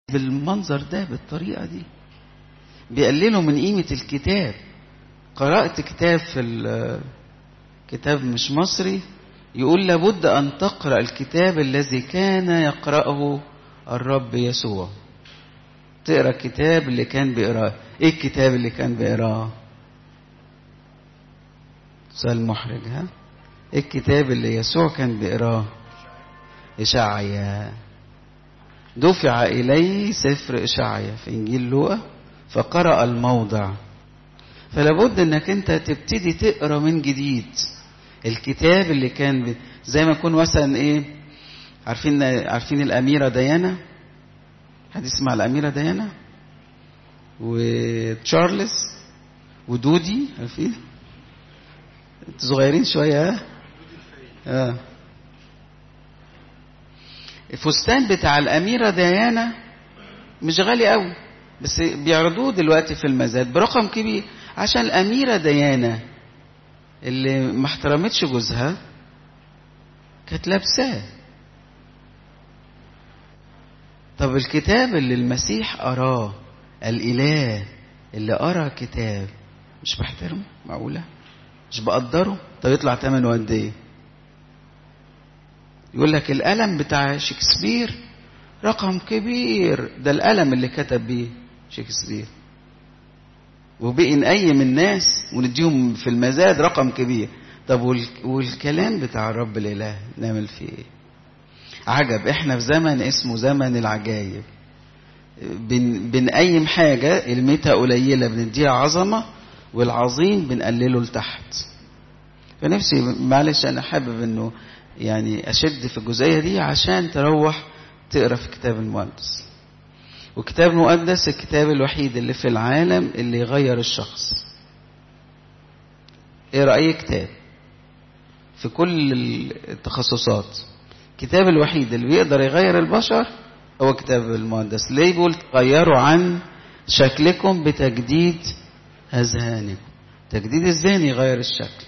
بالمنظر ده بالطريقة دي بيقللوا من قيمة الكتاب قرأت كتاب في كتاب مش مصري يقول لابد أن تقرأ الكتاب الذي كان يقرأه الرب يسوع تقرأ الكتاب اللي كان بيقراه ايه الكتاب اللي كان بيقراه سؤال محرج ها ايه الكتاب اللي يسوع كان بيقراه إشعيا دفع إليه سفر إشعيا في إنجيل لوقا فقرأ الموضع فلابد انك انت تبتدي تقرا من جديد الكتاب اللي كان ب... زي ما يكون مثلا ايه عارفين عارفين الاميره ديانا حد يسمع الاميره ديانا وتشارلز ودودي عارفين انتوا صغيرين شويه ها اه الفستان بتاع الاميره ديانا مش غالي قوي بس بيعرضوه دلوقتي في المزاد برقم كبير عشان الأميرة ديانا اللي ما احترمتش جوزها كانت لابساه طب الكتاب اللي المسيح قراه الإله اللي قرا كتاب مش بحترمه معقولة مش بقدره طب يطلع ثمنه قد ايه يقول لك القلم بتاع شكسبير رقم كبير ده القلم اللي كتب بيه شكسبير وبقي نقيم الناس ونديهم في المزاد رقم كبير طب والكلام بتاع الرب الاله نعمل فيه ايه عجب احنا في زمن اسمه زمن العجايب بن بنقيم حاجة قيمتها قليلة بنديها عظمة والعظيم بنقلله لتحت فنفسي معلش انا حابب انه يعني اشد في الجزئية دي عشان تروح تقرا في كتاب المقدس وكتاب المقدس الكتاب الوحيد اللي في العالم اللي يغير الشخص اقرا اي كتاب في كل التخصصات الكتاب الوحيد اللي بيقدر يغير البشر هو كتاب المقدس ليه بيقول غيروا عن شكلكم بتجديد اذهانكم تجديد الذهن يغير الشكل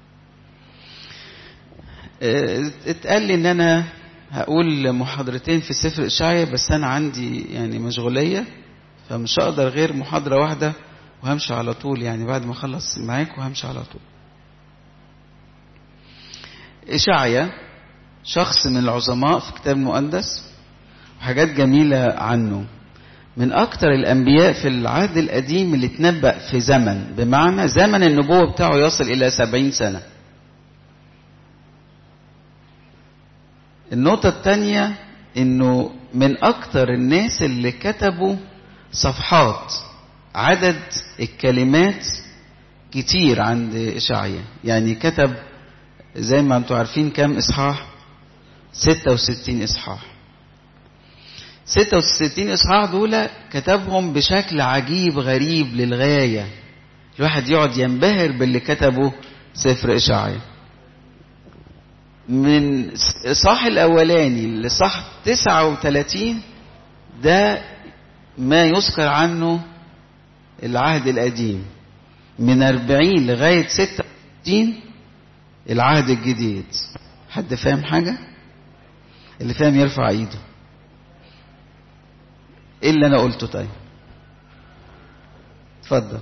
اتقال لي ان انا هقول محاضرتين في سفر إشعيا بس أنا عندي يعني مشغولية فمش هقدر غير محاضرة واحدة وهمشي على طول يعني بعد ما أخلص معاك وهمشي على طول إشعيا شخص من العظماء في كتاب المقدس وحاجات جميلة عنه من أكتر الأنبياء في العهد القديم اللي تنبأ في زمن بمعنى زمن النبوة بتاعه يصل إلى سبعين سنة النقطة الثانية انه من اكتر الناس اللي كتبوا صفحات عدد الكلمات كتير عند اشعيا يعني كتب زي ما انتم عارفين كم اصحاح 66 اصحاح 66 اصحاح دول كتبهم بشكل عجيب غريب للغاية الواحد يقعد ينبهر باللي كتبه سفر اشعيا من الصح الأولاني لصح 39 ده ما يذكر عنه العهد القديم من 40 لغاية 66 العهد الجديد حد فاهم حاجة؟ اللي فاهم يرفع ايده ايه اللي انا قلته طيب اتفضل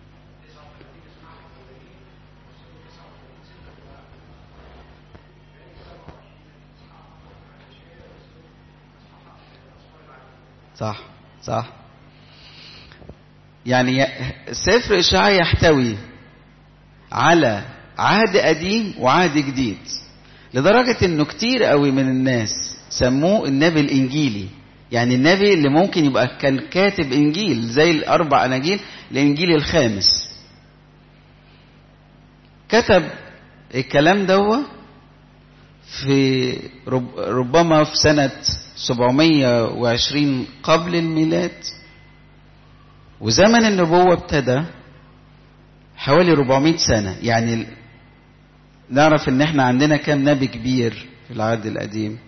صح صح يعني سفر إشعياء يحتوي على عهد قديم وعهد جديد لدرجة انه كتير قوي من الناس سموه النبي الانجيلي يعني النبي اللي ممكن يبقى كان كاتب انجيل زي الاربع اناجيل الانجيل الخامس كتب الكلام دوه في رب ربما في سنة 720 قبل الميلاد وزمن النبوة ابتدى حوالي 400 سنة يعني نعرف ان احنا عندنا كم نبي كبير في العهد القديم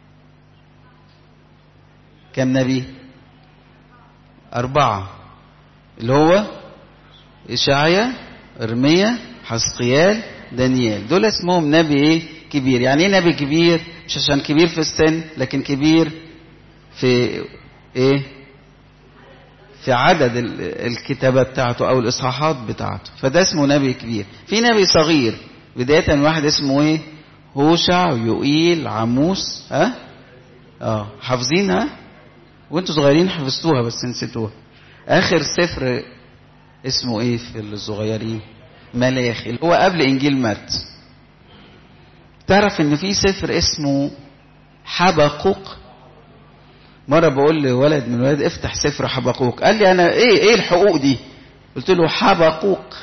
كم نبي أربعة اللي هو إشعيا إرميا حسقيال دانيال دول اسمهم نبي ايه كبير يعني ايه نبي كبير مش عشان كبير في السن لكن كبير في ايه في عدد الكتابة بتاعته او الاصحاحات بتاعته فده اسمه نبي كبير في نبي صغير بداية واحد اسمه ايه هوشع يوئيل عموس ها اه حافظينها وانتوا صغيرين حفظتوها بس نسيتوها اخر سفر اسمه ايه في الصغيرين ملاخي اللي هو قبل انجيل مات تعرف ان في سفر اسمه حبقوق مره بقول لولد من الولاد افتح سفر حبقوق قال لي انا ايه ايه الحقوق دي قلت له حبقوق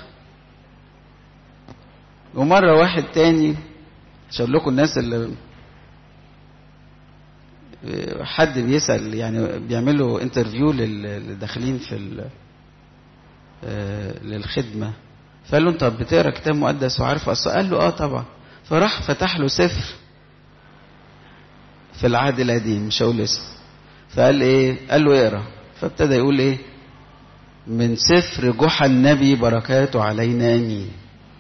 ومره واحد تاني عشان لكم الناس اللي حد بيسال يعني بيعملوا انترفيو للي داخلين في للخدمه فقال له انت بتقرا كتاب مقدس وعارف اصلا قال له اه طبعا فراح فتح له سفر في العهد القديم مش هقول اسمه فقال ايه قال له اقرا فابتدى يقول ايه من سفر جحا النبي بركاته علينا امين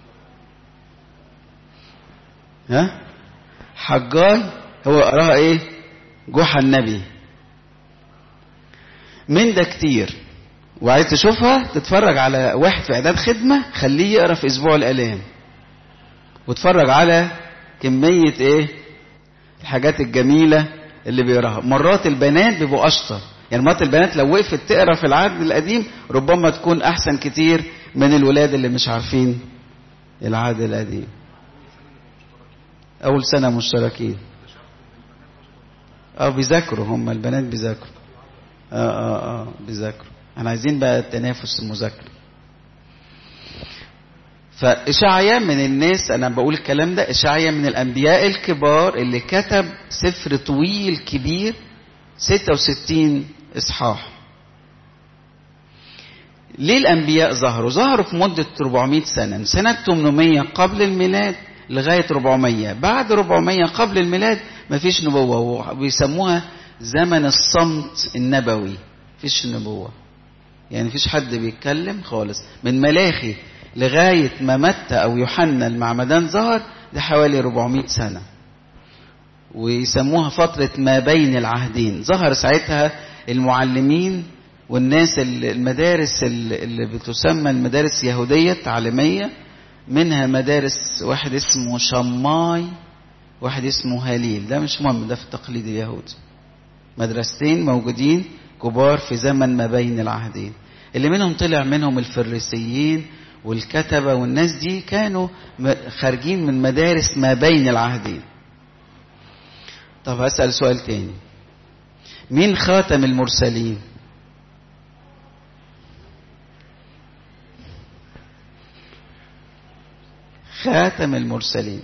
ها حجاي هو قراها ايه جحا النبي من ده كتير وعايز تشوفها تتفرج على واحد في اعداد خدمه خليه يقرا في اسبوع الالام وتفرج على كميه ايه الحاجات الجميله اللي بيقراها مرات البنات بيبقوا اشطر يعني مرات البنات لو وقفت تقرا في العهد القديم ربما تكون احسن كتير من الولاد اللي مش عارفين العهد القديم اول سنه مشتركين اه بيذاكروا هم البنات بيذاكروا اه اه اه بيذاكروا احنا عايزين بقى التنافس المذاكره فإشعيا من الناس أنا بقول الكلام ده إشعيا من الأنبياء الكبار اللي كتب سفر طويل كبير 66 إصحاح ليه الأنبياء ظهروا؟ ظهروا في مدة 400 سنة من سنة 800 قبل الميلاد لغاية 400 بعد 400 قبل الميلاد مفيش نبوة وبيسموها زمن الصمت النبوي مفيش نبوة يعني مفيش حد بيتكلم خالص من ملاخي لغاية ما متى أو يوحنا المعمدان ظهر ده حوالي 400 سنة ويسموها فترة ما بين العهدين ظهر ساعتها المعلمين والناس المدارس اللي بتسمى المدارس يهودية تعليمية منها مدارس واحد اسمه شماي واحد اسمه هاليل ده مش مهم ده في التقليد اليهودي مدرستين موجودين كبار في زمن ما بين العهدين اللي منهم طلع منهم الفريسيين والكتبة والناس دي كانوا خارجين من مدارس ما بين العهدين طب هسأل سؤال تاني مين خاتم المرسلين خاتم المرسلين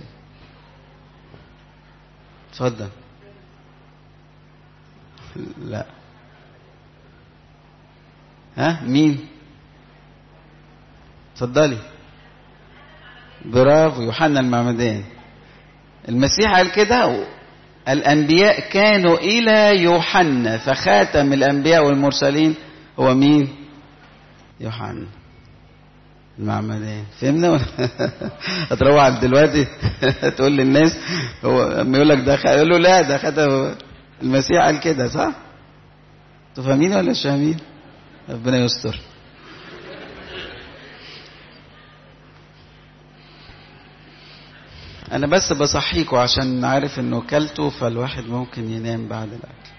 اتفضل لا ها مين اتفضلي برافو يوحنا المعمدان المسيح قال كده الانبياء كانوا الى يوحنا فخاتم الانبياء والمرسلين هو مين يوحنا المعمدان فهمنا ولا هتروح دلوقتي تقول للناس هو اما يقول لك ده يقول له لا ده خاتم المسيح قال كده صح انتوا فاهمين ولا مش فاهمين ربنا يستر انا بس بصحيكوا عشان عارف انه كلته فالواحد ممكن ينام بعد الاكل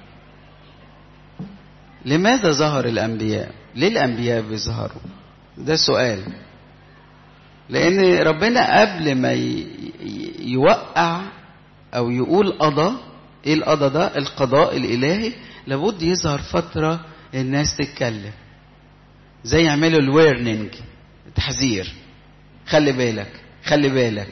لماذا ظهر الانبياء ليه الانبياء بيظهروا ده سؤال لان ربنا قبل ما يوقع او يقول قضى ايه القضى ده القضاء الالهي لابد يظهر فتره الناس تتكلم زي يعملوا الويرنينج تحذير خلي بالك خلي بالك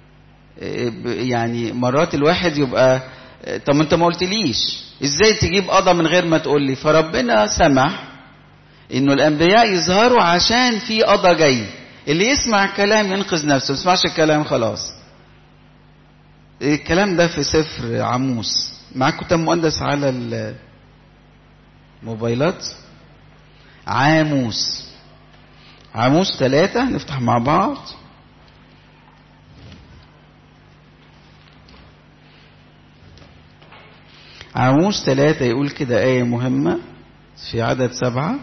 يعني مرات الواحد يبقى طب انت ما قلتليش ازاي تجيب قضى من غير ما تقول لي فربنا سمح انه الانبياء يظهروا عشان في قضى جاي اللي يسمع الكلام ينقذ نفسه ما يسمعش الكلام خلاص الكلام ده في سفر عموس معاك كتاب مقدس على الموبايلات عاموس عاموس ثلاثة نفتح مع بعض عاموس ثلاثة يقول كده آية مهمة في عدد سبعة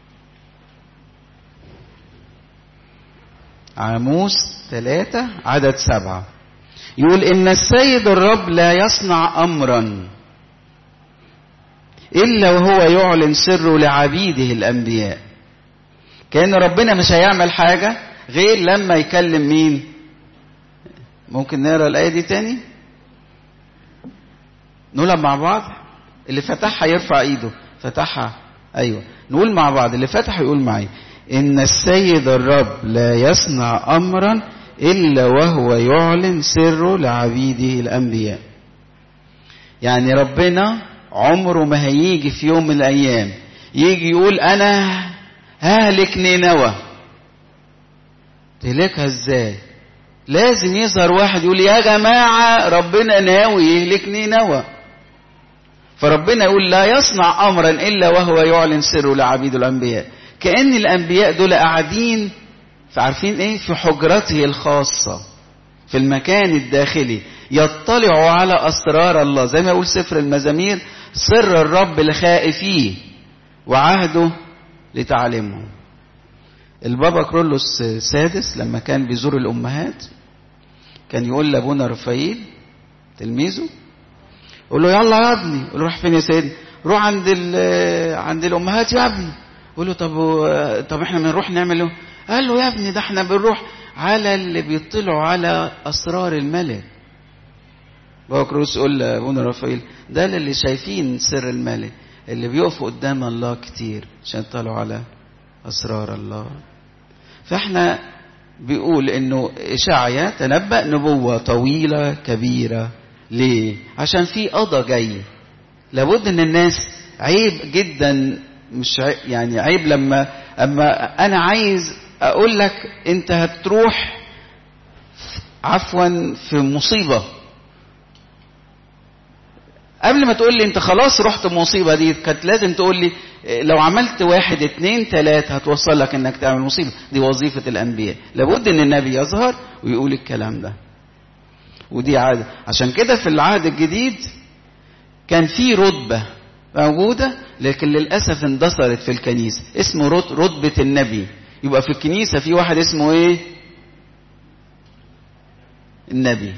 عاموس ثلاثة عدد سبعة يقول إن السيد الرب لا يصنع أمرا إلا وهو يعلن سره لعبيده الأنبياء كأن ربنا مش هيعمل حاجة غير لما يكلم مين ممكن نقرا الآية دي تاني نقولها مع بعض اللي فتحها يرفع ايده فتحها ايوه نقول مع بعض اللي فتح يقول معي ان السيد الرب لا يصنع امرا الا وهو يعلن سره لعبيده الانبياء يعني ربنا عمره ما هيجي في يوم من الايام يجي يقول انا ههلك نينوى تهلكها ازاي لازم يظهر واحد يقول يا جماعة ربنا ناوي يهلك نينوى فربنا يقول لا يصنع أمرا إلا وهو يعلن سره لعبيد الأنبياء كأن الأنبياء دول قاعدين عارفين إيه في حجرته الخاصة في المكان الداخلي يطلعوا على أسرار الله زي ما يقول سفر المزامير سر الرب لخائفيه وعهده لتعلمه البابا كرولوس السادس لما كان بيزور الأمهات كان يقول لأبونا رفايل تلميذه يقول له يلا يا ابني يقول له روح فين يا سيدي روح عند عند الأمهات يا ابني يقول له طب طب احنا بنروح نعمل ايه قال له يا ابني ده احنا بنروح على اللي بيطلعوا على أسرار الملك بابا كرولوس يقول لأبونا رفايل ده اللي شايفين سر الملك اللي بيقفوا قدام الله كتير عشان يطلعوا على أسرار الله فاحنا بيقول انه اشعيا تنبأ نبوة طويلة كبيرة ليه عشان في قضى جاي لابد ان الناس عيب جدا مش عيب يعني عيب لما اما انا عايز اقول لك انت هتروح عفوا في مصيبة قبل ما تقول لي انت خلاص رحت المصيبة دي كانت لازم تقول لي لو عملت واحد اتنين تلاتة هتوصل لك انك تعمل مصيبة دي وظيفة الانبياء لابد ان النبي يظهر ويقول الكلام ده ودي عادة عشان كده في العهد الجديد كان في رتبة موجودة لكن للأسف اندثرت في الكنيسة اسمه رتبة النبي يبقى في الكنيسة في واحد اسمه ايه النبي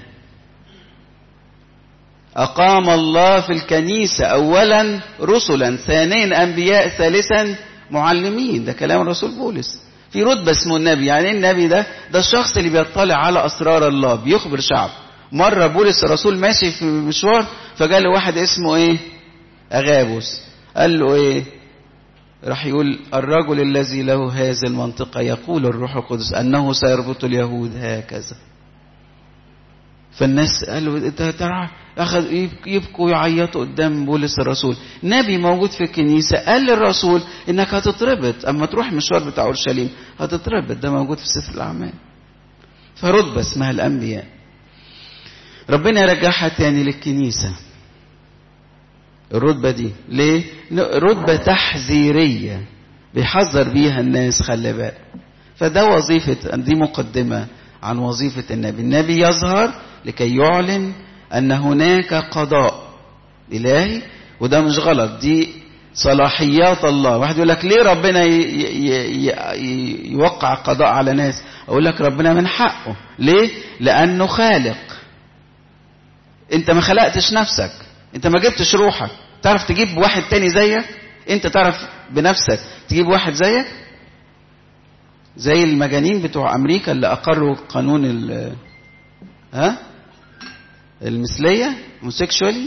أقام الله في الكنيسة أولا رسلا ثانيا أنبياء ثالثا معلمين ده كلام الرسول بولس في رتبة اسمه النبي يعني النبي ده ده الشخص اللي بيطلع على أسرار الله بيخبر شعب مرة بولس الرسول ماشي في مشوار فقال له واحد اسمه ايه أغابوس قال له ايه راح يقول الرجل الذي له هذه المنطقة يقول الروح القدس أنه سيربط اليهود هكذا فالناس قالوا ترى اخذ يبكوا ويعيطوا قدام بولس الرسول نبي موجود في الكنيسه قال للرسول انك هتتربط اما تروح المشوار بتاع اورشليم هتتربط ده موجود في سفر الاعمال فرتبه اسمها الانبياء ربنا يرجعها تاني للكنيسه الرتبه دي ليه رتبه تحذيريه بيحذر بيها الناس خلي بالك فده وظيفه دي مقدمه عن وظيفه النبي النبي يظهر لكي يعلن أن هناك قضاء إلهي وده مش غلط دي صلاحيات الله واحد يقول لك ليه ربنا ي ي ي يوقع قضاء على ناس أقول لك ربنا من حقه ليه لأنه خالق أنت ما خلقتش نفسك أنت ما جبتش روحك تعرف تجيب واحد تاني زيك أنت تعرف بنفسك تجيب واحد زيك زي المجانين بتوع أمريكا اللي أقروا قانون ال ها المثلية homosexually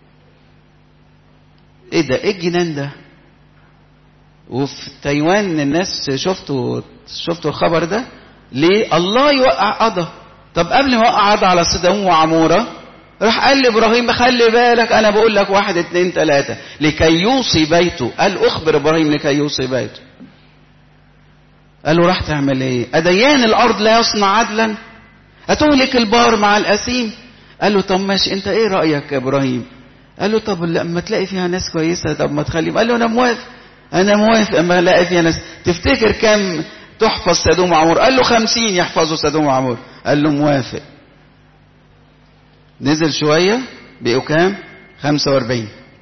ايه ده ايه الجنان ده وفي تايوان الناس شفتوا شفتوا الخبر ده ليه الله يوقع قضى طب قبل ما يوقع قضى على صدام وعمورة راح قال لابراهيم خلي بالك انا بقول لك واحد اتنين تلاتة لكي يوصي بيته قال اخبر ابراهيم لكي يوصي بيته قال له راح تعمل ايه اديان الارض لا يصنع عدلا هتهلك البار مع الأسيم قال له طب ماشي انت ايه رأيك يا ابراهيم قال له طب لما تلاقي فيها ناس كويسة طب ما تخليهم قال له انا موافق انا موافق اما الاقي فيها ناس تفتكر كم تحفظ سدوم وعمور قال له خمسين يحفظوا سدوم وعمور قال له موافق نزل شوية بقوا كام خمسة واربعين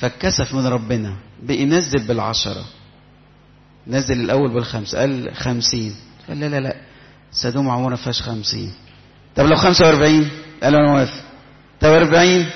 فاتكسف من ربنا بقي نزل بالعشرة نزل الأول بالخمسة قال خمسين قال لا لا لا سدوم عمورة فيهاش خمسين طب لو خمسة واربعين قال أنا موافق طب أربعين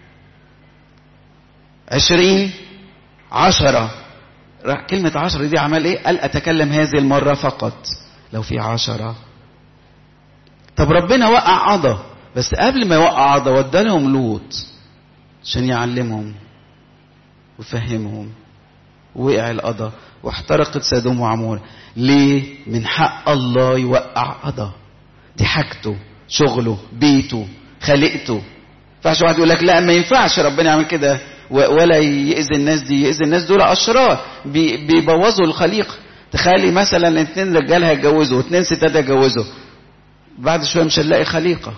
عشرين عشرة كلمة عشرة دي عمل ايه قال أتكلم هذه المرة فقط لو في عشرة طب ربنا وقع عضا بس قبل ما يوقع عضا ودالهم لوط عشان يعلمهم ويفهمهم وقع القضا واحترقت سدوم وعمورة ليه من حق الله يوقع قضا دي حاجته شغله بيته خلقته ينفعش واحد يقول لك لا ما ينفعش ربنا يعمل كده ولا يأذي الناس دي يأذي الناس دول أشرار بيبوظوا الخليقة تخيلي مثلا اتنين رجال هيتجوزوا واتنين ستات هيتجوزوا بعد شوية مش هنلاقي خليقة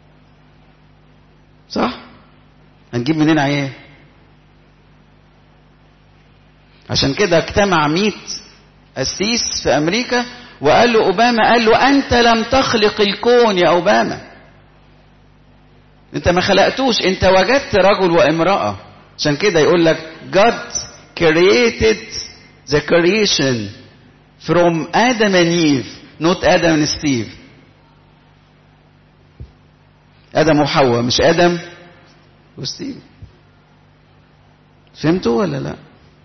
صح؟ هنجيب منين عيال؟ عشان كده اجتمع 100 قسيس في امريكا وقال له اوباما قال له انت لم تخلق الكون يا اوباما انت ما خلقتوش انت وجدت رجل وامراه عشان كده يقول لك God created the creation from Adam and Eve not Adam and Steve آدم وحواء مش آدم وستيف فهمتوا ولا لا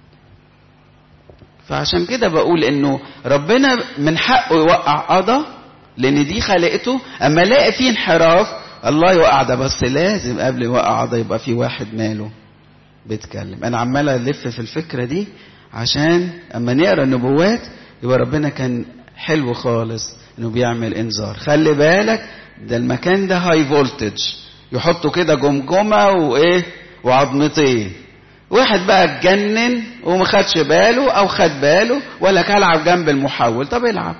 فعشان كده بقول انه ربنا من حقه يوقع قضى لان دي خلقته اما الاقي فيه انحراف الله يوقع ده بس لازم قبل يوقع قضى يبقى في واحد ماله بيتكلم انا عمال الف في الفكره دي عشان اما نقرا النبوات يبقى ربنا كان حلو خالص انه بيعمل انذار خلي بالك ده المكان ده هاي فولتج يحطوا كده جمجمه وايه وعظمتين واحد بقى اتجنن وما خدش باله او خد باله ولا كلعب جنب المحول طب العب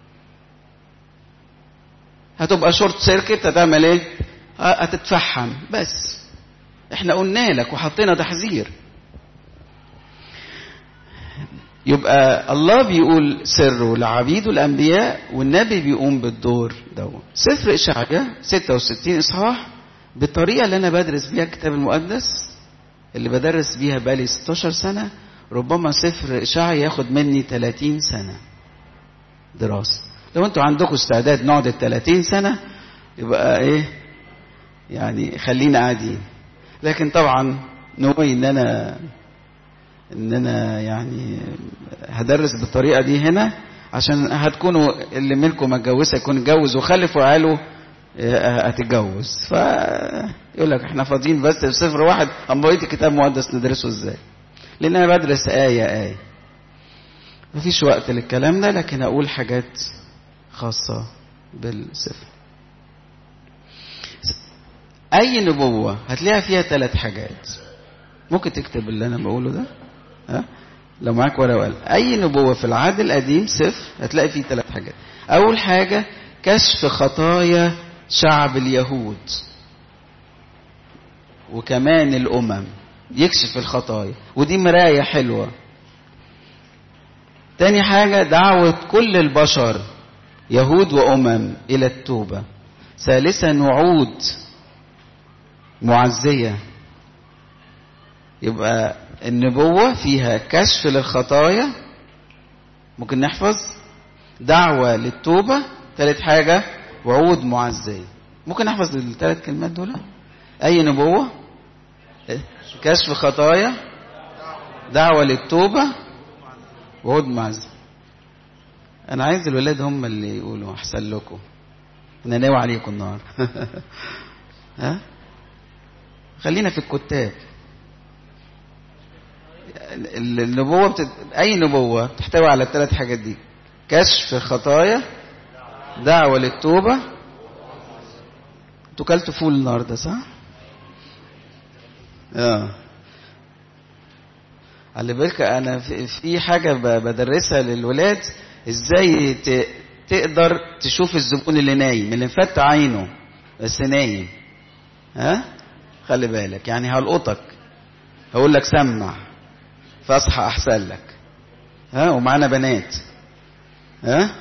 هتبقى شورت سيركت هتعمل ايه هتتفحم بس احنا قلنا لك وحطينا تحذير يبقى الله بيقول سره لعبيده الانبياء والنبي بيقوم بالدور دوت سفر اشعياء 66 اصحاح بالطريقه اللي انا بدرس بيها الكتاب المقدس اللي بدرس بيها بقالي 16 سنه ربما سفر اشعياء ياخد مني 30 سنه دراسه لو انتوا عندكم استعداد نقعد ال 30 سنه يبقى ايه يعني خلينا قاعدين لكن طبعا نوي ان انا ان انا يعني هدرس بالطريقه دي هنا عشان هتكونوا اللي منكم متجوزه يكون اتجوز وخلف وعياله هتتجوز ف يقول لك احنا فاضيين بس في صفر واحد اما بقيت الكتاب المقدس ندرسه ازاي لان انا بدرس ايه ايه مفيش وقت للكلام ده لكن اقول حاجات خاصه بالصفر اي نبوه هتلاقيها فيها ثلاث حاجات ممكن تكتب اللي انا بقوله ده ها لو معاك ورقه وقلم اي نبوه في العهد القديم صفر هتلاقي فيه ثلاث حاجات اول حاجه كشف خطايا شعب اليهود وكمان الامم يكشف الخطايا ودي مرايه حلوه تاني حاجه دعوه كل البشر يهود وامم الى التوبه ثالثا وعود معزيه يبقى النبوة فيها كشف للخطايا ممكن نحفظ دعوة للتوبة ثالث حاجة وعود معزية ممكن نحفظ الثلاث كلمات دول أي نبوة كشف خطايا دعوة للتوبة وعود معزية أنا عايز الولاد هم اللي يقولوا أحسن لكم أنا ناوي عليكم النهار ها خلينا في الكتاب النبوة بتت... أي نبوة تحتوي على الثلاث حاجات دي كشف خطايا دعوة للتوبة انتوا كلتوا فول النهارده صح؟ اه خلي بالك انا في حاجة بدرسها للولاد ازاي ت... تقدر تشوف الزبون اللي نايم اللي مفتح عينه بس نايم ها خلي بالك يعني هلقطك هقول لك سمع فاصحى احسن لك ها ومعانا بنات ها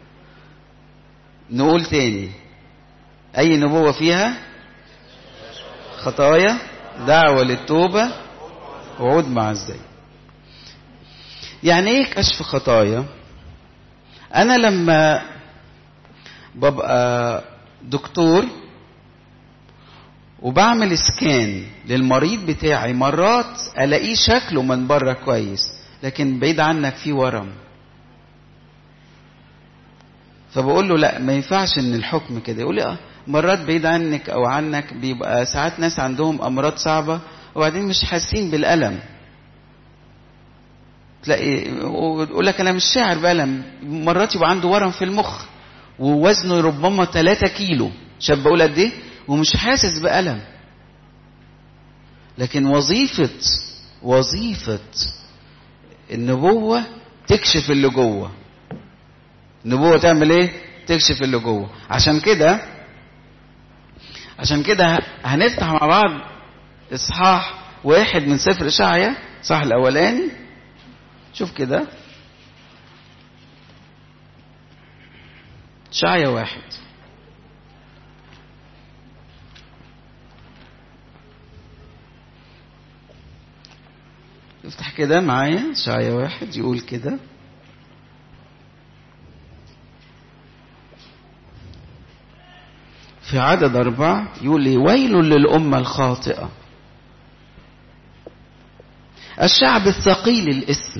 نقول تاني اي نبوة فيها خطايا دعوة للتوبة وعود مع ازاي يعني ايه كشف خطايا انا لما ببقى دكتور وبعمل سكان للمريض بتاعي مرات الاقيه شكله من بره كويس لكن بعيد عنك فيه ورم فبقول له لا ما ينفعش ان الحكم كده يقول لي اه مرات بعيد عنك او عنك بيبقى ساعات ناس عندهم امراض صعبه وبعدين مش حاسين بالالم تلاقي يقول لك انا مش شاعر بالم مرات يبقى عنده ورم في المخ ووزنه ربما 3 كيلو شاب بقول قد ايه ومش حاسس بألم لكن وظيفة وظيفة النبوة تكشف اللي جوه النبوة تعمل ايه تكشف اللي جوه عشان كده عشان كده هنفتح مع بعض اصحاح واحد من سفر اشعيا صح الاولاني شوف كده اشعيا واحد افتح كده معايا اشعيا واحد يقول كده في عدد أربعة يقول لي ويل للأمة الخاطئة الشعب الثقيل الاسم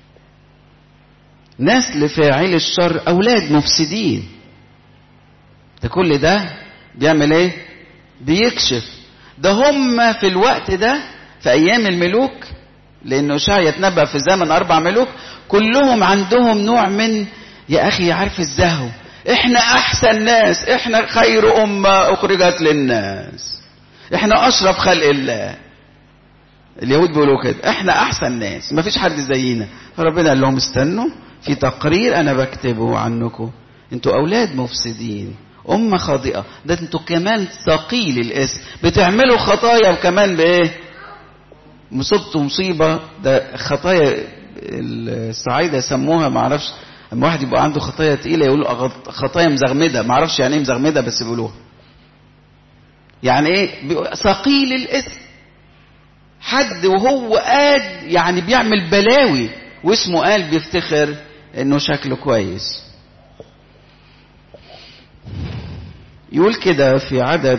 نسل فاعل الشر أولاد مفسدين ده كل ده بيعمل ايه بيكشف ده هم في الوقت ده في أيام الملوك لأنه شاع يتنبأ في زمن أربع ملوك كلهم عندهم نوع من يا أخي عارف الزهو احنا احسن ناس احنا خير امة اخرجت للناس احنا اشرف خلق الله اليهود بيقولوا كده احنا احسن ناس ما فيش حد زينا فربنا قال لهم استنوا في تقرير انا بكتبه عنكم انتوا اولاد مفسدين امة خاطئة ده انتوا كمان ثقيل الاسم بتعملوا خطايا وكمان بايه مصبتوا مصيبة ده خطايا الصعايدة يسموها معرفش اما واحد يبقى عنده خطايا تقيله يقولوا خطايا مزغمده ما اعرفش يعني ايه مزغمده بس بيقولوها يعني ايه ثقيل الاسم حد وهو قاعد يعني بيعمل بلاوي واسمه قال بيفتخر انه شكله كويس يقول كده في عدد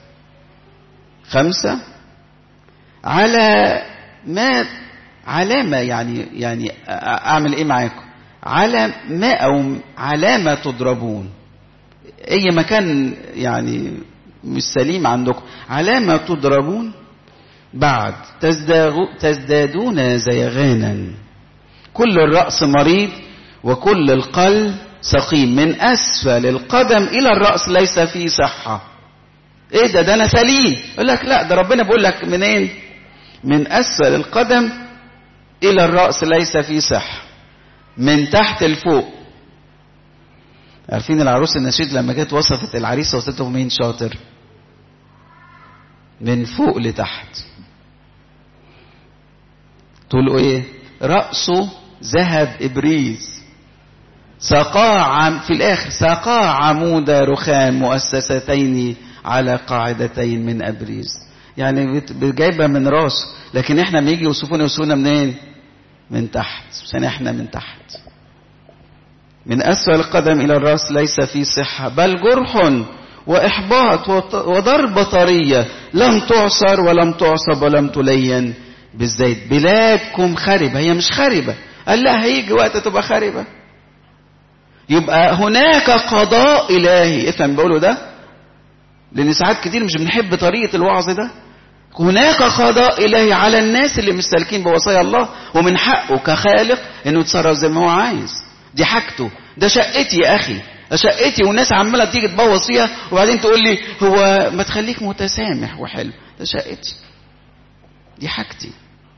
خمسة على ما علامة يعني يعني أعمل إيه معاكم على ما أو علامة تضربون أي مكان يعني مش سليم عندكم علامة تضربون بعد تزدادون زيغانا كل الرأس مريض وكل القلب سقيم من أسفل القدم إلى الرأس ليس فيه صحة إيه ده ده أنا سليم يقول لك لا ده ربنا بيقول لك منين من أسفل القدم إلى الرأس ليس فيه صحة من تحت لفوق عارفين العروس النشيد لما جت وصفت العريس وصفته مين شاطر من فوق لتحت تقولوا ايه رأسه ذهب إبريز ساقاه عم في الآخر ساقاه عمود رخام مؤسستين على قاعدتين من أبريز يعني جايبه من راسه لكن احنا بنيجي يوصفونا يوصفونا منين من تحت عشان احنا من تحت من أسفل القدم إلى الرأس ليس في صحة بل جرح وإحباط وضربة طرية لم تعصر ولم تعصب ولم تلين بالزيت بلادكم خربة هي مش خربة قال لا هيجي وقت تبقى خربة يبقى هناك قضاء إلهي افهم بقوله ده لأن ساعات كتير مش بنحب طريقة الوعظ ده هناك قضاء إلهي على الناس اللي مش سالكين بوصايا الله ومن حقه كخالق انه يتصرف زي ما هو عايز دي حاجته ده شقتي يا اخي ده شقتي والناس عماله تيجي تبوظ فيها وبعدين تقول لي هو ما تخليك متسامح وحلو ده شقتي دي حاجتي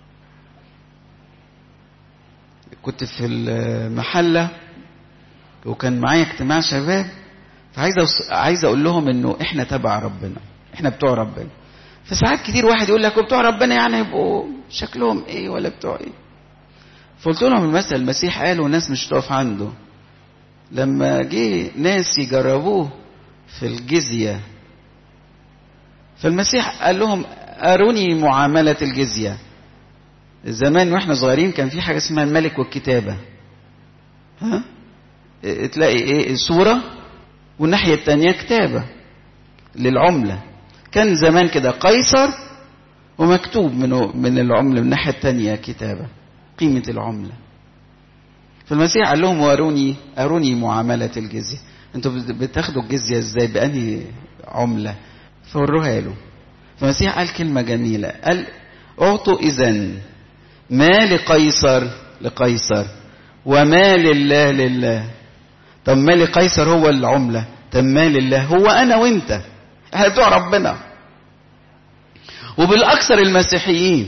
كنت في المحلة وكان معايا اجتماع شباب فعايز عايز اقول لهم انه احنا تبع ربنا احنا بتوع ربنا فساعات كتير واحد يقول لك بتوع ربنا يعني يبقوا شكلهم ايه ولا بتوع ايه فقلت لهم المثل المسيح قال والناس مش تقف عنده لما جه ناس يجربوه في الجزية فالمسيح قال لهم أروني معاملة الجزية زمان واحنا صغيرين كان في حاجة اسمها الملك والكتابة ها تلاقي ايه صورة والناحية التانية كتابة للعملة كان زمان كده قيصر ومكتوب منه من العملة من الناحية التانية كتابة قيمة العملة فالمسيح قال لهم وروني أروني معاملة الجزية انتوا بتاخدوا الجزية ازاي بأني عملة فوروها له فالمسيح قال كلمة جميلة قال اعطوا إذن ما لقيصر لقيصر وما لله لله طب ما لقيصر هو العملة طب ما لله هو أنا وأنت احنا بتوع ربنا وبالأكثر المسيحيين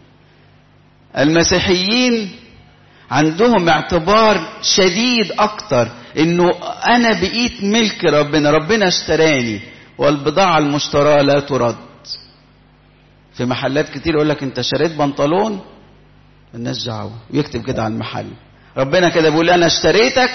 المسيحيين عندهم اعتبار شديد أكتر إنه أنا بقيت ملك ربنا ربنا اشتراني والبضاعة المشتراة لا ترد في محلات كتير يقول لك أنت شريت بنطلون الناس دعوة ويكتب كده على المحل ربنا كده بيقول أنا اشتريتك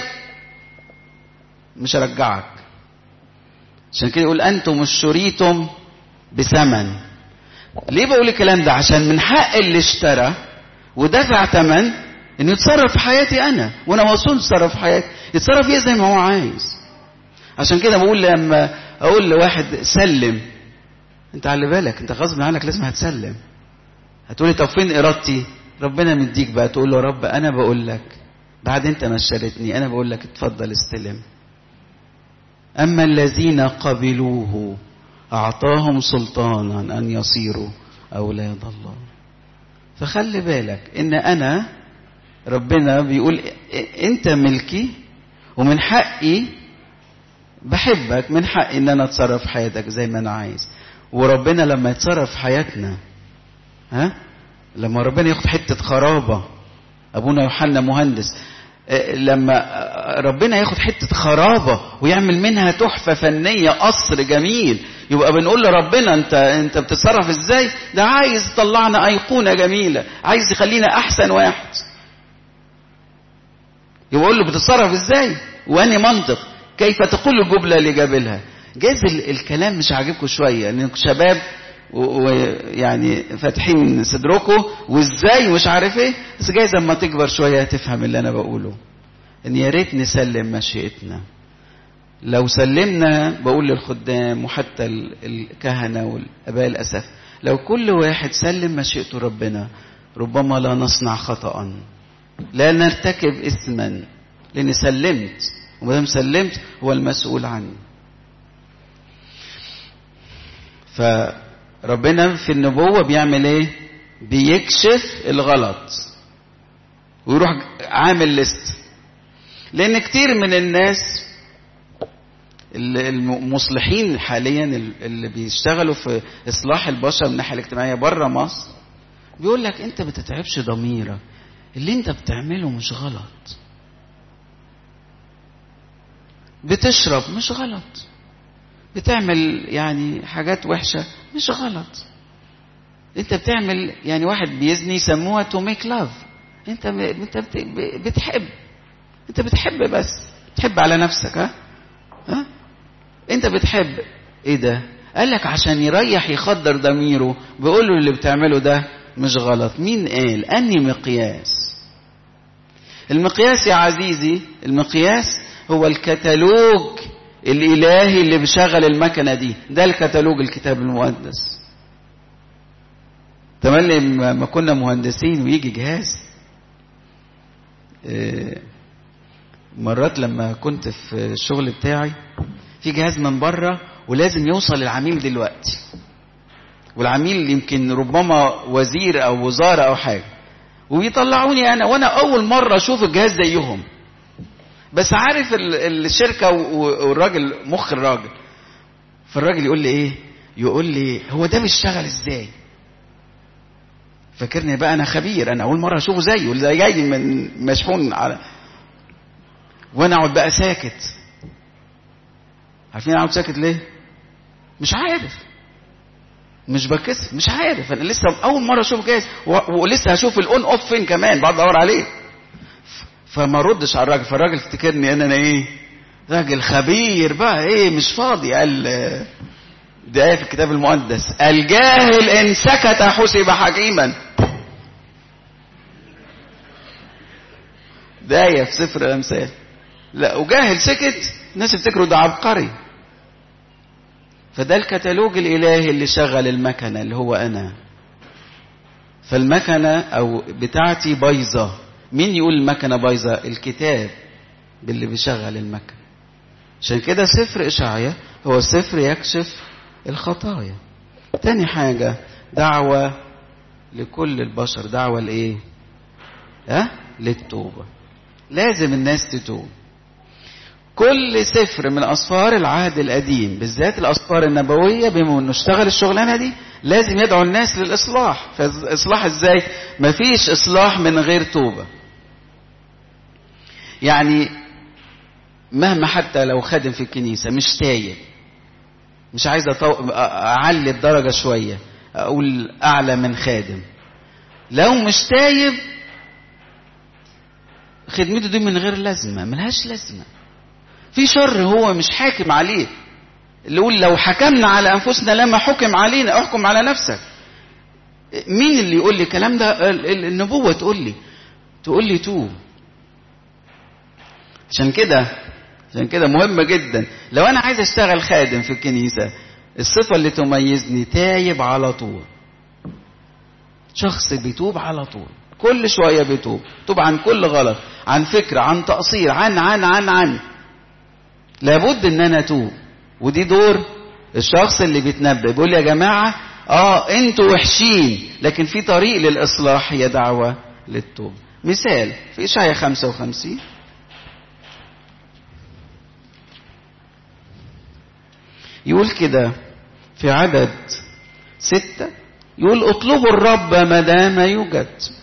مش هرجعك عشان كده يقول أنتم اشتريتم بثمن ليه بقول الكلام ده عشان من حق اللي اشترى ودفع ثمن انه يتصرف في حياتي انا وانا مسؤول يتصرف في حياتي يتصرف فيها زي ما هو عايز عشان كده بقول لما اقول لواحد سلم انت على بالك انت غصب عنك لازم هتسلم هتقولي طب فين ارادتي ربنا مديك بقى تقول له يا رب انا بقول لك بعد انت ما اشتريتني انا بقول لك اتفضل استلم اما الذين قبلوه اعطاهم سلطانا ان يصيروا اولاد الله فخلي بالك ان انا ربنا بيقول انت ملكي ومن حقي بحبك من حقي ان انا اتصرف في حياتك زي ما انا عايز وربنا لما يتصرف في حياتنا ها لما ربنا ياخد حته خرابه ابونا يوحنا مهندس لما ربنا ياخد حته خرابه ويعمل منها تحفه فنيه قصر جميل يبقى بنقول لربنا انت انت بتتصرف ازاي ده عايز يطلعنا ايقونه جميله عايز يخلينا احسن واحد يقول له بتتصرف ازاي واني منطق كيف تقول الجمله اللي جابلها جايز الكلام مش عاجبكم شويه لانكم شباب ويعني فاتحين صدركم وازاي مش عارف ايه بس جايز اما تكبر شويه تفهم اللي انا بقوله ان يا ريت نسلم مشيئتنا لو سلمنا بقول للخدام وحتى الكهنه والاباء الاسف لو كل واحد سلم مشيئته ربنا ربما لا نصنع خطأ لا نرتكب إثما لأني سلمت وما سلمت هو المسؤول عني فربنا في النبوة بيعمل ايه بيكشف الغلط ويروح عامل لست لأن كتير من الناس المصلحين حاليا اللي بيشتغلوا في إصلاح البشر من الناحية الاجتماعية بره مصر بيقول لك أنت ما تتعبش ضميرك اللي انت بتعمله مش غلط بتشرب مش غلط بتعمل يعني حاجات وحشة مش غلط انت بتعمل يعني واحد بيزني يسموها تو ميك لاف انت ب... انت بت... بتحب انت بتحب بس بتحب على نفسك ها ها انت بتحب ايه ده قال لك عشان يريح يخدر ضميره بيقول له اللي بتعمله ده مش غلط مين قال أني مقياس المقياس يا عزيزي المقياس هو الكتالوج الإلهي اللي بشغل المكنة دي ده الكتالوج الكتاب المقدس تملي لما كنا مهندسين ويجي جهاز مرات لما كنت في الشغل بتاعي في جهاز من بره ولازم يوصل للعميل دلوقتي والعميل يمكن ربما وزير او وزاره او حاجه وبيطلعوني انا وانا اول مره اشوف الجهاز زيهم بس عارف الشركه والراجل مخ الراجل فالراجل يقول لي ايه يقول لي هو ده بيشتغل ازاي فاكرني بقى انا خبير انا اول مره اشوفه زيه اللي جاي من مشحون على وانا اقعد بقى ساكت عارفين اقعد ساكت ليه مش عارف مش بكسر مش عارف انا لسه اول مره اشوف جاهز ولسه هشوف الاون اوف فين كمان بعد ادور عليه فما ردش على الراجل فالراجل افتكرني ان انا ايه راجل خبير بقى ايه مش فاضي قال ده آية في الكتاب المقدس الجاهل إن سكت حسب حكيما ده آية في سفر الأمثال لا وجاهل سكت الناس يفتكروا ده عبقري فده الكتالوج الإلهي اللي شغل المكنة اللي هو أنا فالمكنة أو بتاعتي بايظة مين يقول المكنة بايظة الكتاب باللي بيشغل المكنة عشان كده سفر إشعيا هو سفر يكشف الخطايا تاني حاجة دعوة لكل البشر دعوة لإيه ها أه؟ للتوبة لازم الناس تتوب كل سفر من أسفار العهد القديم بالذات الأسفار النبوية بما أنه اشتغل الشغلانة دي لازم يدعو الناس للإصلاح فإصلاح إزاي مفيش إصلاح من غير توبة يعني مهما حتى لو خادم في الكنيسة مش تايب مش عايز أعلي الدرجة شوية أقول أعلى من خادم لو مش تايب خدمته دي من غير لازمة ملهاش لازمة في شر هو مش حاكم عليه اللي يقول لو حكمنا على أنفسنا لما حكم علينا احكم على نفسك مين اللي يقول لي الكلام ده النبوة تقول لي تقول لي توب عشان كده عشان كده مهم جدا لو انا عايز اشتغل خادم في الكنيسة الصفة اللي تميزني تايب على طول شخص بيتوب على طول كل شوية بيتوب توب عن كل غلط عن فكرة عن تقصير عن عن عن عن لابد ان انا اتوب ودي دور الشخص اللي بيتنبأ بيقول يا جماعة اه انتوا وحشين لكن في طريق للاصلاح هي دعوة للتوب مثال في اشعياء 55 يقول كده في عدد ستة يقول اطلبوا الرب ما دام يوجد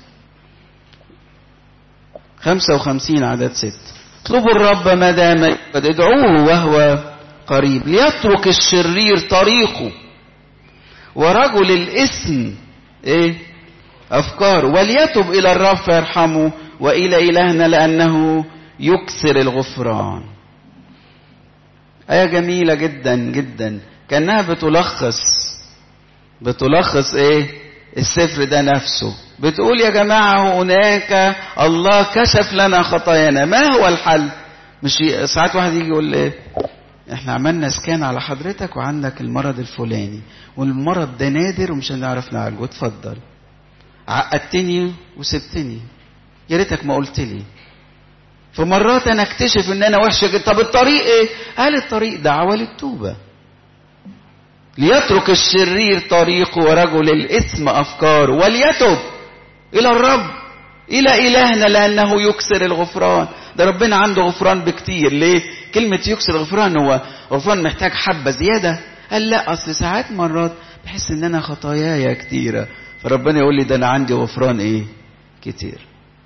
خمسة وخمسين عدد ستة اطلبوا الرب ما دام يوجد ادعوه وهو قريب ليترك الشرير طريقه ورجل الاسم ايه افكاره وليتب الى الرب فيرحمه والى الهنا لانه يكثر الغفران آية جميلة جدا جدا كأنها بتلخص بتلخص ايه السفر ده نفسه بتقول يا جماعة هناك الله كشف لنا خطايانا ما هو الحل مش ساعات واحد يجي يقول ايه احنا عملنا سكان على حضرتك وعندك المرض الفلاني والمرض ده نادر ومش هنعرف نعالجه اتفضل عقدتني وسبتني يا ريتك ما قلت لي فمرات انا اكتشف ان انا وحشه جدا طب الطريق ايه قال الطريق دعوه للتوبه ليترك الشرير طريقه ورجل الاثم افكاره وليتب الى الرب الى الهنا لانه يكسر الغفران ده ربنا عنده غفران بكتير ليه كلمه يكسر الغفران هو غفران محتاج حبه زياده قال لا اصل ساعات مرات بحس ان انا خطاياي كتيره فربنا يقول لي ده انا عندي غفران ايه كتير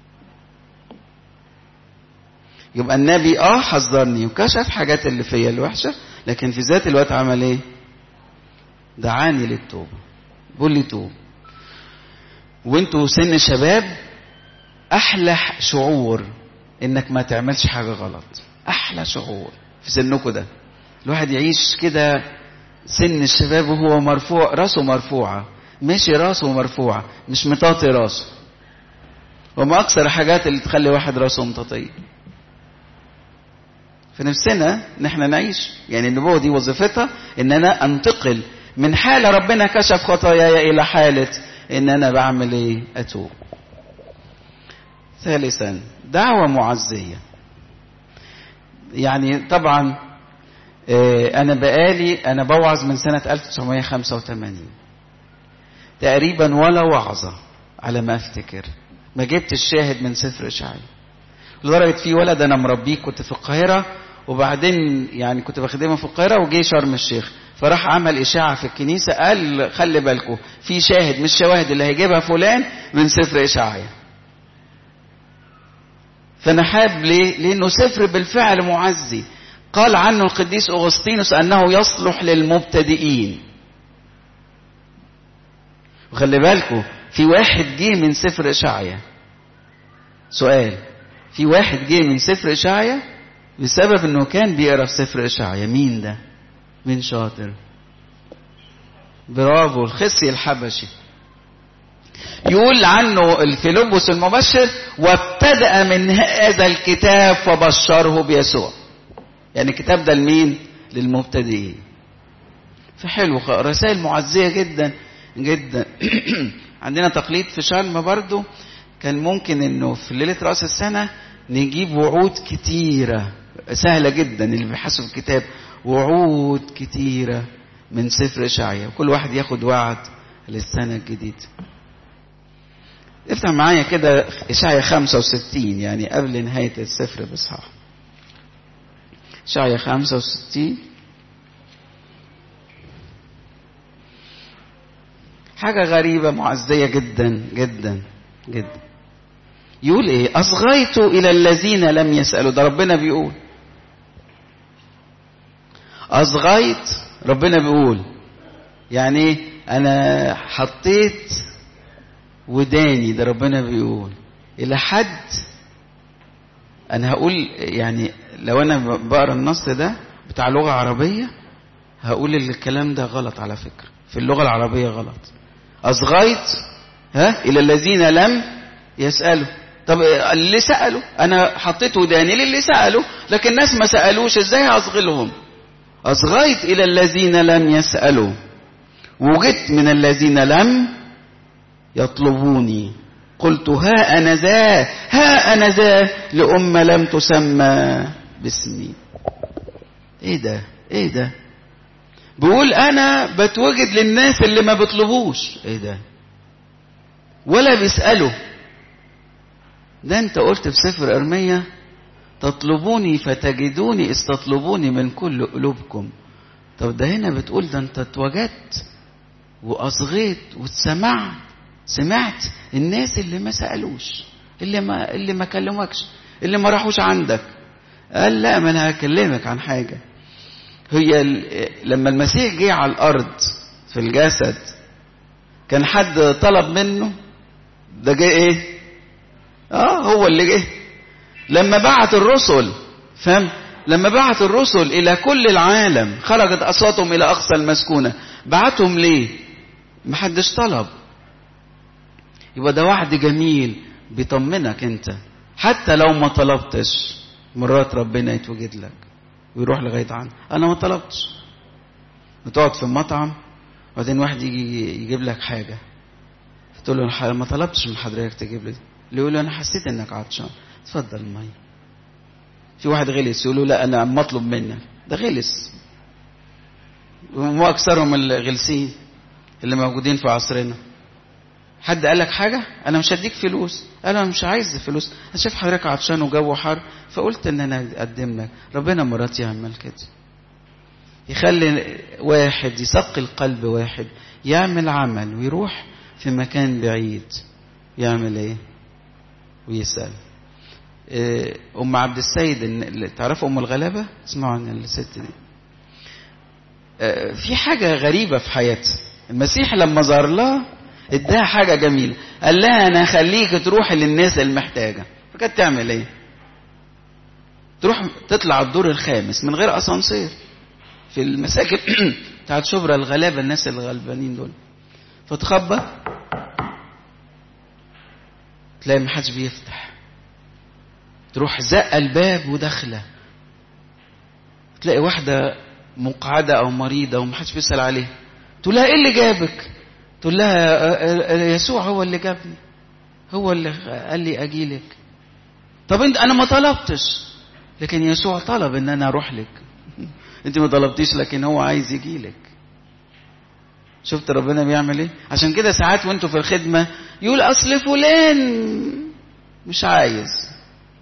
يبقى النبي اه حذرني وكشف حاجات اللي فيا الوحشه لكن في ذات الوقت عمل ايه دعاني للتوبه بيقول لي توب وانتوا سن شباب احلى شعور انك ما تعملش حاجه غلط احلى شعور في سنكم ده الواحد يعيش كده سن الشباب وهو مرفوع راسه مرفوعه ماشي راسه مرفوعه مش مطاطي راسه وما اكثر الحاجات اللي تخلي واحد راسه مطاطيه في نفسنا ان احنا نعيش يعني النبوة دي وظيفتها ان انا انتقل من حالة ربنا كشف خطاياي الى حالة ان انا بعمل ايه اتوب ثالثا دعوة معزية يعني طبعا انا بقالي انا بوعظ من سنة 1985 تقريبا ولا وعظة على ما افتكر ما جبت الشاهد من سفر اشعياء لدرجة في ولد انا مربيه كنت في القاهرة وبعدين يعني كنت بخدمه في القاهرة وجي شرم الشيخ فراح عمل إشاعة في الكنيسة قال خلي بالكم في شاهد مش شواهد اللي هيجيبها فلان من سفر إشعياء فأنا حاب ليه؟ لأنه سفر بالفعل معزي قال عنه القديس أغسطينوس أنه يصلح للمبتدئين وخلي بالكم في واحد جه من سفر إشعياء سؤال في واحد جه من سفر إشعياء بسبب انه كان بيقرا في سفر اشعياء مين ده مين شاطر برافو الخصي الحبشي يقول عنه الفيلبس المبشر وابتدى بدأ من هذا الكتاب فبشره بيسوع يعني الكتاب ده لمين للمبتدئين فحلو رسائل معزية جدا جدا عندنا تقليد في شرم برضو كان ممكن انه في ليلة رأس السنة نجيب وعود كتيرة سهلة جدا اللي بيحسوا في الكتاب وعود كتيرة من سفر إشعيا وكل واحد ياخد وعد للسنة الجديدة افتح معايا كده إشعيا 65 يعني قبل نهاية السفر بإصحاح إشعيا 65 حاجة غريبة معزية جدا جدا جدا يقول ايه اصغيت الى الذين لم يسألوا ده ربنا بيقول اصغيت ربنا بيقول يعني ايه انا حطيت وداني ده ربنا بيقول الى حد انا هقول يعني لو انا بقرا النص ده بتاع لغة عربية هقول الكلام ده غلط على فكرة في اللغة العربية غلط أصغيت ها إلى الذين لم يسألوا طب اللي سألوا أنا حطيت وداني للي سألوا لكن الناس ما سألوش إزاي أصغي لهم أصغيت إلى الذين لم يسألوا وجدت من الذين لم يطلبوني قلت ها أنا ذا ها أنا ذا لأمة لم تسمى باسمي إيه ده إيه ده بيقول انا بتوجد للناس اللي ما بيطلبوش ايه ده ولا بيسألوا ده انت قلت في سفر ارمية تطلبوني فتجدوني استطلبوني من كل قلوبكم طب ده هنا بتقول ده انت اتوجدت واصغيت واتسمعت سمعت الناس اللي ما سألوش اللي ما اللي ما كلمكش اللي ما راحوش عندك قال لا ما انا هكلمك عن حاجه هي لما المسيح جه على الارض في الجسد كان حد طلب منه ده جه ايه اه هو اللي جه لما بعت الرسل فهم لما بعت الرسل الى كل العالم خرجت اصواتهم الى اقصى المسكونه بعتهم ليه محدش طلب يبقى ده وعد جميل بيطمنك انت حتى لو ما طلبتش مرات ربنا يتوجد لك ويروح لغايه عنه انا ما طلبتش بتقعد في المطعم وبعدين واحد يجي يجيب لك حاجه تقول له انا ما طلبتش من حضرتك تجيب لي اللي يقول له انا حسيت انك عطشان اتفضل الميه في واحد غلس يقول له لا انا مطلب منك ده غلس وهو اكثرهم الغلسين اللي موجودين في عصرنا حد قال لك حاجة أنا مش هديك فلوس أنا مش عايز فلوس أنا شايف حضرتك عطشان وجو حر فقلت إن أنا أقدم لك ربنا مرات يعمل كده يخلي واحد يثقل قلب واحد يعمل عمل ويروح في مكان بعيد يعمل إيه ويسأل أم عبد السيد اللي تعرفوا أم الغلابة اسمعوا عن الست دي في حاجة غريبة في حياتها المسيح لما ظهر لها اداها حاجة جميلة قال لها انا هخليك تروح للناس المحتاجة فكانت تعمل ايه تروح تطلع الدور الخامس من غير اسانسير في المساكن بتاعت شبرا الغلابة الناس الغلبانين دول فتخبط تلاقي محدش بيفتح تروح زق الباب وداخله تلاقي واحدة مقعدة أو مريضة ومحدش بيسأل عليها تقول لها إيه اللي جابك؟ تقول لها يسوع هو اللي جابني هو اللي قال لي اجي لك طب انت انا ما طلبتش لكن يسوع طلب ان انا اروح لك انت ما طلبتيش لكن هو عايز يجي لك شفت ربنا بيعمل ايه عشان كده ساعات وانتوا في الخدمة يقول اصل فلان مش عايز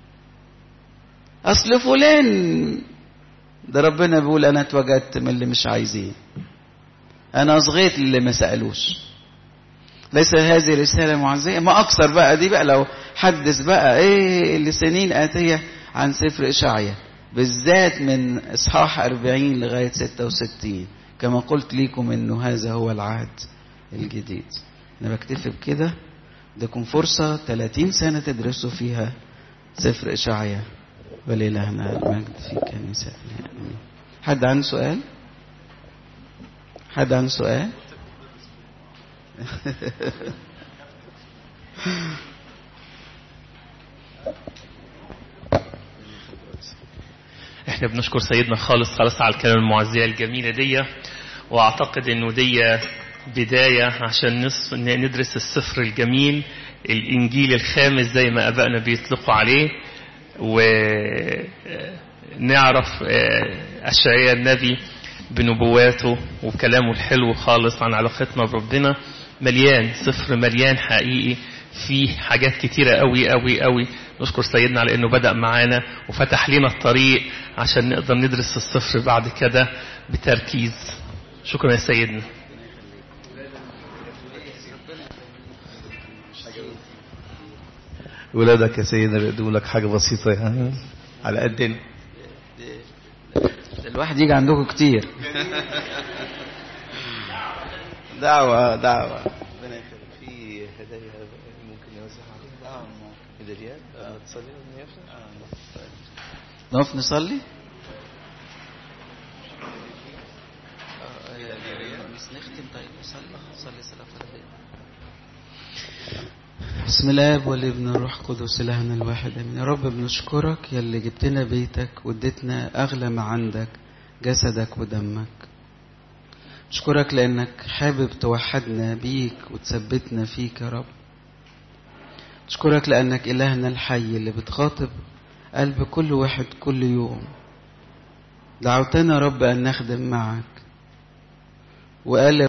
اصل فلان ده ربنا بيقول انا اتوجدت من اللي مش عايزين انا صغيت للي ما سالوش ليس هذه رساله معزيه ما اكثر بقى دي بقى لو حدث بقى ايه لسنين اتيه عن سفر اشعيا بالذات من اصحاح 40 لغايه 66 كما قلت لكم انه هذا هو العهد الجديد انا بكتفي بكده اديكم فرصه 30 سنه تدرسوا فيها سفر اشعيا ولإلهنا المجد في كنيسة حد عنده سؤال؟ حد عنده سؤال؟ احنا بنشكر سيدنا خالص خالص على الكلام المعزية الجميلة دي واعتقد انه دي بداية عشان نص... ندرس السفر الجميل الانجيل الخامس زي ما ابائنا بيطلقوا عليه ونعرف اشعياء النبي بنبواته وكلامه الحلو خالص عن علاقتنا بربنا مليان سفر مليان حقيقي فيه حاجات كتيرة قوي قوي قوي نشكر سيدنا على انه بدأ معانا وفتح لنا الطريق عشان نقدر ندرس السفر بعد كده بتركيز شكرا يا سيدنا ولادك يا سيدنا بيقدموا لك حاجة بسيطة يعني على قدنا الواحد يجي عندكم كتير دعوة دعوة ربنا يخليك في هدايا ممكن نوزعها عليها ميداليات تصلي نقف نصلي نختم طيب نصلي نصلي صلاة بسم الله والابن الروح القدس إلهنا الواحد امين يا رب بنشكرك يا اللي جبتنا بيتك واديتنا اغلى ما عندك جسدك ودمك نشكرك لانك حابب توحدنا بيك وتثبتنا فيك يا رب نشكرك لانك الهنا الحي اللي بتخاطب قلب كل واحد كل يوم دعوتنا يا رب ان نخدم معك وقال